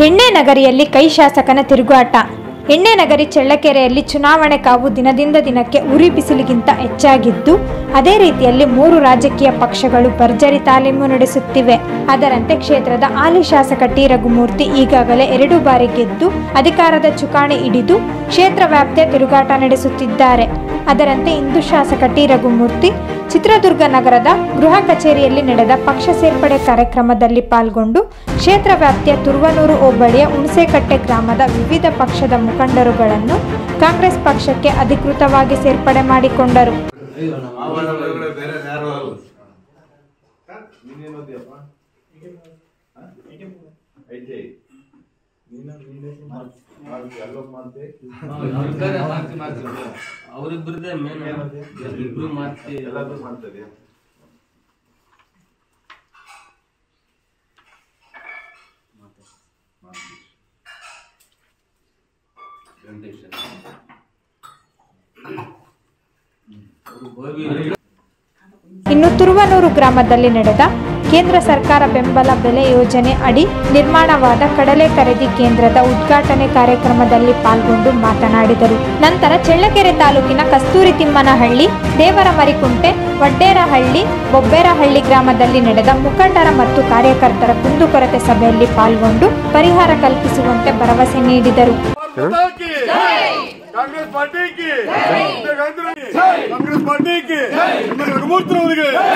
ಎಣ್ಣೆ ನಗರಿಯಲ್ಲಿ ಕೈ ಶಾಸಕನ ತಿರುಗಾಟ ಎಣ್ಣೆ ನಗರಿ ಚಳ್ಳಕೆರೆಯಲ್ಲಿ ಚುನಾವಣೆ ಕಾವು ದಿನದಿಂದ ದಿನಕ್ಕೆ ಉರಿ ಬಿಸಿಲಿಗಿಂತ ಹೆಚ್ಚಾಗಿದ್ದು ಅದೇ ರೀತಿಯಲ್ಲಿ ಮೂರು ರಾಜಕೀಯ ಪಕ್ಷಗಳು ಭರ್ಜರಿ ತಾಲೀಮು ನಡೆಸುತ್ತಿವೆ ಅದರಂತೆ ಕ್ಷೇತ್ರದ ಹಾಲಿ ಶಾಸಕ ಟಿ ರಘುಮೂರ್ತಿ ಈಗಾಗಲೇ ಎರಡು ಬಾರಿ ಗೆದ್ದು ಅಧಿಕಾರದ ಚುಕ್ಕಾಣಿ ಹಿಡಿದು ಕ್ಷೇತ್ರ ವ್ಯಾಪ್ತಿಯ ತಿರುಗಾಟ ನಡೆಸುತ್ತಿದ್ದಾರೆ ಅದರಂತೆ ಇಂದು ಶಾಸಕ ಟಿ ರಘುಮೂರ್ತಿ ಚಿತ್ರದುರ್ಗ ನಗರದ ಗೃಹ ಕಚೇರಿಯಲ್ಲಿ ನಡೆದ ಪಕ್ಷ ಸೇರ್ಪಡೆ ಕಾರ್ಯಕ್ರಮದಲ್ಲಿ ಪಾಲ್ಗೊಂಡು ಕ್ಷೇತ್ರ ವ್ಯಾಪ್ತಿಯ ತುರುವನೂರು ಹೋಬಳಿಯ ಹುಣಸೆಕಟ್ಟೆ ಗ್ರಾಮದ ವಿವಿಧ ಪಕ್ಷದ ಮುಖಂಡರುಗಳನ್ನು ಕಾಂಗ್ರೆಸ್ ಪಕ್ಷಕ್ಕೆ ಅಧಿಕೃತವಾಗಿ ಸೇರ್ಪಡೆ ಮಾಡಿಕೊಂಡರು ಆವರಣ ಒಳಗಡೆ ಬೇರೆ ಯಾರು ಅಲ್ಲ ನೀನೇನ್ ಓದಿಯಪ್ಪ ಐ ಟಿ ಐ ನೀನು ನೀನು ಮಾಡ್ತಿ ಅಲ್ಲೋಗ್ ಮಾಡ್ತಿ ಅವರಿಬ್ಬರದೇ ಮೇನ್ ಇಬ್ರು ಮಾಡ್ತಿ ಎಲ್ಲಾದ್ರೂ ಮಾಡ್ತಾ ಇದೀಯ ಇನ್ನು ತುರುವನೂರು ಗ್ರಾಮದಲ್ಲಿ ನಡೆದ ಕೇಂದ್ರ ಸರ್ಕಾರ ಬೆಂಬಲ ಬೆಲೆ ಯೋಜನೆ ಅಡಿ ನಿರ್ಮಾಣವಾದ ಕಡಲೆ ಖರೀದಿ ಕೇಂದ್ರದ ಉದ್ಘಾಟನೆ ಕಾರ್ಯಕ್ರಮದಲ್ಲಿ ಪಾಲ್ಗೊಂಡು ಮಾತನಾಡಿದರು ನಂತರ ಚಳ್ಳಕೆರೆ ತಾಲೂಕಿನ ಕಸ್ತೂರಿ ತಿಮ್ಮನಹಳ್ಳಿ ದೇವರಮರಿಕುಂಟೆ ವಡ್ಡೇರಹಳ್ಳಿ ಬೊಬ್ಬೇರಹಳ್ಳಿ ಗ್ರಾಮದಲ್ಲಿ ನಡೆದ ಮುಖಂಡರ ಮತ್ತು ಕಾರ್ಯಕರ್ತರ ಕುಂದುಕೊರತೆ ಸಭೆಯಲ್ಲಿ ಪಾಲ್ಗೊಂಡು ಪರಿಹಾರ ಕಲ್ಪಿಸುವಂತೆ ಭರವಸೆ ನೀಡಿದರು Congress party Congress party Congress party Raghumurthy ಅವರಿಗೆ